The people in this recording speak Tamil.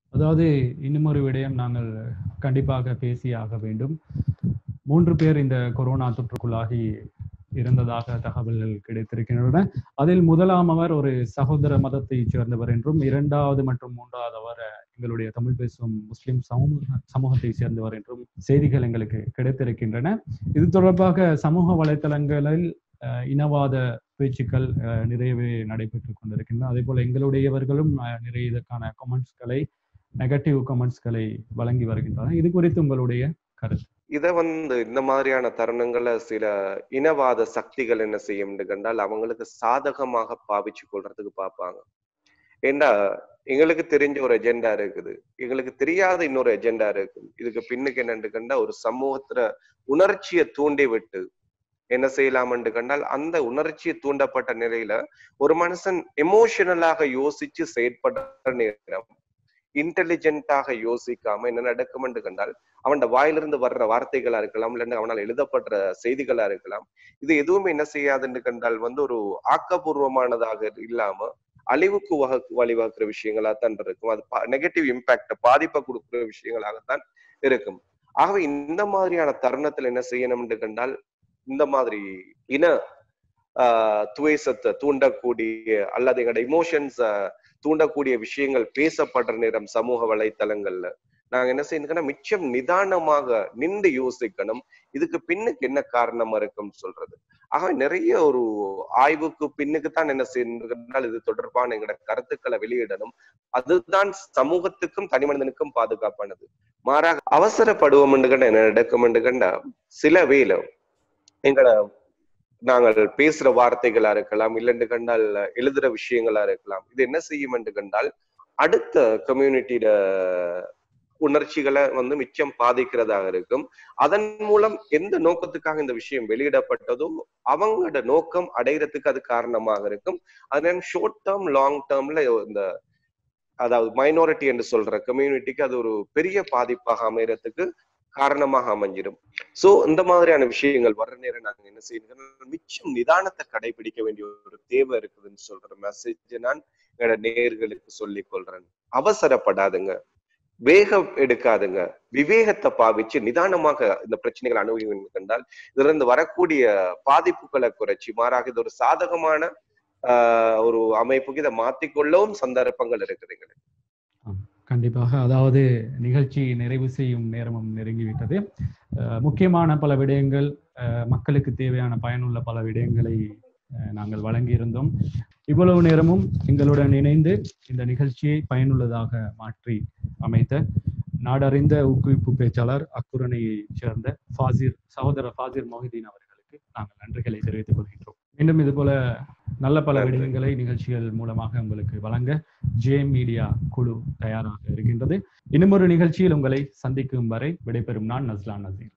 அதாவது இன்னும் ஒரு விடயம் நாங்கள் கண்டிப்பாக பேசியாக வேண்டும் மூன்று பேர் இந்த கொரோனா தொற்றுக்குள்ளாகி இருந்ததாக தகவல்கள் கிடைத்திருக்கின்றன அதில் முதலாம் அவர் ஒரு சகோதர மதத்தை சேர்ந்தவர் என்றும் இரண்டாவது மற்றும் மூன்றாவதவர் எங்களுடைய தமிழ் பேசும் முஸ்லிம் சமூக சமூகத்தை சேர்ந்தவர் என்றும் செய்திகள் எங்களுக்கு கிடைத்திருக்கின்றன இது தொடர்பாக சமூக வலைத்தளங்களில் அஹ், இனவாத பேச்சுக்கள் அஹ், நிறையவே நடைபெற்றுக் கொண்டிருக்கின்றன அதே போல எங்களுடையவர்களும் அஹ், நிறைய இதற்கான கமெண்ட்ஸ்களை நெகட்டிவ் கமெண்ட்ஸ்களை வழங்கி வருகின்றனர் இது குறித்து உங்களுடைய கருத்து இத வந்து இந்த மாதிரியான தருணங்களை சில இனவாத சக்திகள் என்ன செய்யும்னு கண்டால் அவங்களுக்கு சாதகமாக பாவிச்சு கொள்றதுக்கு பார்ப்பாங்க ஏண்டா எங்களுக்கு தெரிஞ்ச ஒரு எஜெண்டா இருக்குது எங்களுக்கு தெரியாத இன்னொரு எஜெண்டா இருக்கு இதுக்கு பின்னுக்கு என்னன்னு கண்டா ஒரு சமூகத்துல உணர்ச்சியை தூண்டி விட்டு என்ன செய்யலாம்னு கண்டால் அந்த உணர்ச்சியை தூண்டப்பட்ட நிலையில ஒரு மனுஷன் எமோஷனலாக யோசிச்சு செயற்படுற நேரம் இன்டெலிஜென்ட்டாக யோசிக்காம என்ன நடக்கும்னு கண்டால் அவன் வாயிலிருந்து வர்ற வார்த்தைகளா இருக்கலாம் இல்லைன்னா அவனால் எழுதப்படுற செய்திகளா இருக்கலாம் இது எதுவுமே என்ன செய்யாதுன்னு கண்டால் வந்து ஒரு ஆக்கப்பூர்வமானதாக இல்லாம அழிவுக்கு வக வழிவகுக்கிற விஷயங்களா தான் இருக்கும் அது நெகட்டிவ் இம்பாக்ட் பாதிப்பை கொடுக்கிற விஷயங்களாகத்தான் இருக்கும் ஆகவே இந்த மாதிரியான தருணத்துல என்ன செய்யணும்னு கண்டால் இந்த மாதிரி இன ஆஹ் துவேசத்தை தூண்டக்கூடிய அல்லது எங்களோட இமோஷன்ஸ் தூண்டக்கூடிய விஷயங்கள் பேசப்படுற நேரம் சமூக வலைத்தளங்கள்ல நாங்க என்ன செய்யணும்னா மிச்சம் நிதானமாக நின்று யோசிக்கணும் இதுக்கு பின்னுக்கு என்ன காரணமா இருக்குன்னு சொல்றது ஆக நிறைய ஒரு ஆய்வுக்கு பின்னுக்கு தான் என்ன செய்யணும் இது தொடர்பான எங்களோட கருத்துக்களை வெளியிடணும் அதுதான் சமூகத்துக்கும் தனி மனிதனுக்கும் பாதுகாப்பானது மாறாக அவசரப்படுவோம் கண்டா என்ன நடக்கும் கண்டா சில வேலை எங்களோட நாங்கள் பேசுற வார்த்தைகளா இருக்கலாம் இல்லைன்னு கண்டால் எழுதுற விஷயங்களா இருக்கலாம் இது என்ன செய்யும் என்று கண்டால் அடுத்த கம்யூனிட்டியில உணர்ச்சிகளை வந்து மிச்சம் பாதிக்கிறதாக இருக்கும் அதன் மூலம் எந்த நோக்கத்துக்காக இந்த விஷயம் வெளியிடப்பட்டதோ அவங்களோட நோக்கம் அடைகிறதுக்கு அது காரணமாக இருக்கும் அதன் ஷார்ட் டேர்ம் லாங் டேர்ம்ல இந்த அதாவது மைனாரிட்டி என்று சொல்ற கம்யூனிட்டிக்கு அது ஒரு பெரிய பாதிப்பாக அமையறதுக்கு காரணமாக அமைஞ்சிடும் சோ இந்த மாதிரியான விஷயங்கள் வர்ற நேரம் நாங்க என்ன செய்யணும் மிச்சம் நிதானத்தை கடைபிடிக்க வேண்டிய ஒரு தேவை இருக்குதுன்னு சொல்ற மெசேஜ் நான் என்னோட நேர்களுக்கு சொல்லிக் கொள்றேன் அவசரப்படாதுங்க வேகம் எடுக்காதுங்க விவேகத்தை பாவிச்சு நிதானமாக இந்த பிரச்சனைகளை அணுகுவீங்க கண்டால் இதுல இருந்து வரக்கூடிய பாதிப்புகளை குறைச்சி மாறாக இது ஒரு சாதகமான ஆஹ் ஒரு அமைப்புக்கு இதை மாத்திக்கொள்ளவும் சந்தர்ப்பங்கள் இருக்குது எங்களுக்கு கண்டிப்பாக அதாவது நிகழ்ச்சி நிறைவு செய்யும் நேரமும் நெருங்கிவிட்டது முக்கியமான பல விடயங்கள் மக்களுக்கு தேவையான பயனுள்ள பல விடயங்களை நாங்கள் வழங்கியிருந்தோம் இவ்வளவு நேரமும் எங்களுடன் இணைந்து இந்த நிகழ்ச்சியை பயனுள்ளதாக மாற்றி அமைத்த நாடறிந்த ஊக்குவிப்பு பேச்சாளர் அக்குரணையை சேர்ந்த ஃபாசிர் சகோதரர் ஃபாசிர் மொஹிதீன் அவர்களுக்கு நாங்கள் நன்றிகளை தெரிவித்துக் கொள்கின்றோம் மீண்டும் இது போல நல்ல பல விடயங்களை நிகழ்ச்சிகள் மூலமாக உங்களுக்கு வழங்க ஜே மீடியா குழு தயாராக இருக்கின்றது இன்னும் ஒரு நிகழ்ச்சியில் உங்களை சந்திக்கும் வரை விடைபெறும் நான் நஸ்லான் நசீர்